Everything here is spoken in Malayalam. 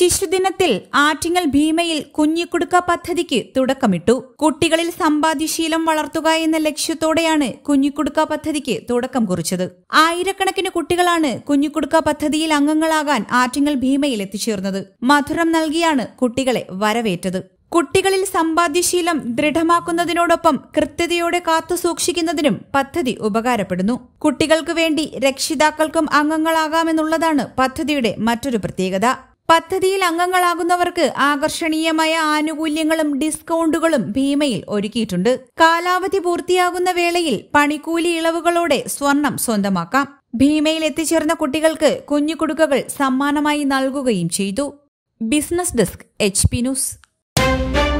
ശിശുദിനത്തിൽ ആറ്റിങ്ങൽ ഭീമയിൽ കുഞ്ഞിക്കുടുക്ക പദ്ധതിക്ക് തുടക്കമിട്ടു കുട്ടികളിൽ സമ്പാദ്യശീലം വളർത്തുക എന്ന ലക്ഷ്യത്തോടെയാണ് കുഞ്ഞിക്കുടുക്ക പദ്ധതിക്ക് തുടക്കം കുറിച്ചത് ആയിരക്കണക്കിന് കുട്ടികളാണ് കുഞ്ഞിക്കുടുക്ക പദ്ധതിയിൽ അംഗങ്ങളാകാൻ ആറ്റിങ്ങൽ ഭീമയിൽ എത്തിച്ചേർന്നത് മധുരം നൽകിയാണ് കുട്ടികളെ വരവേറ്റത് കുട്ടികളിൽ സമ്പാദ്യശീലം ദൃഢമാക്കുന്നതിനോടൊപ്പം കൃത്യതയോടെ കാത്തുസൂക്ഷിക്കുന്നതിനും പദ്ധതി ഉപകാരപ്പെടുന്നു കുട്ടികൾക്ക് വേണ്ടി രക്ഷിതാക്കൾക്കും അംഗങ്ങളാകാമെന്നുള്ളതാണ് പദ്ധതിയുടെ മറ്റൊരു പ്രത്യേകത പദ്ധതിയിൽ അംഗങ്ങളാകുന്നവർക്ക് ആകർഷണീയമായ ആനുകൂല്യങ്ങളും ഡിസ്കൗണ്ടുകളും ഭീമയിൽ ഒരുക്കിയിട്ടുണ്ട് കാലാവധി പൂർത്തിയാകുന്ന വേളയിൽ പണിക്കൂലി ഇളവുകളോടെ സ്വർണം സ്വന്തമാക്കാം ഭീമയിൽ എത്തിച്ചേർന്ന കുട്ടികൾക്ക് കുഞ്ഞുകുടുക്കകൾ സമ്മാനമായി നൽകുകയും ചെയ്തു business desk H P news